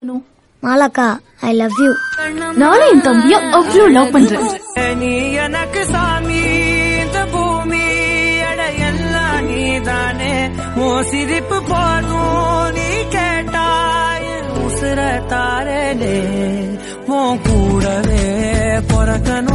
மாலாக்கா I love you நானும் என் தம்பிய அவ்வளவு லவ் பண்றேன் நீ எனக்கு சாமி இந்த பூமி அட எல்லாம் நீதானே ஓ சிரிப்பு போதும் நீ கேட்டாய் உசுர தாரே உன் கூடவே பிறக்கணும்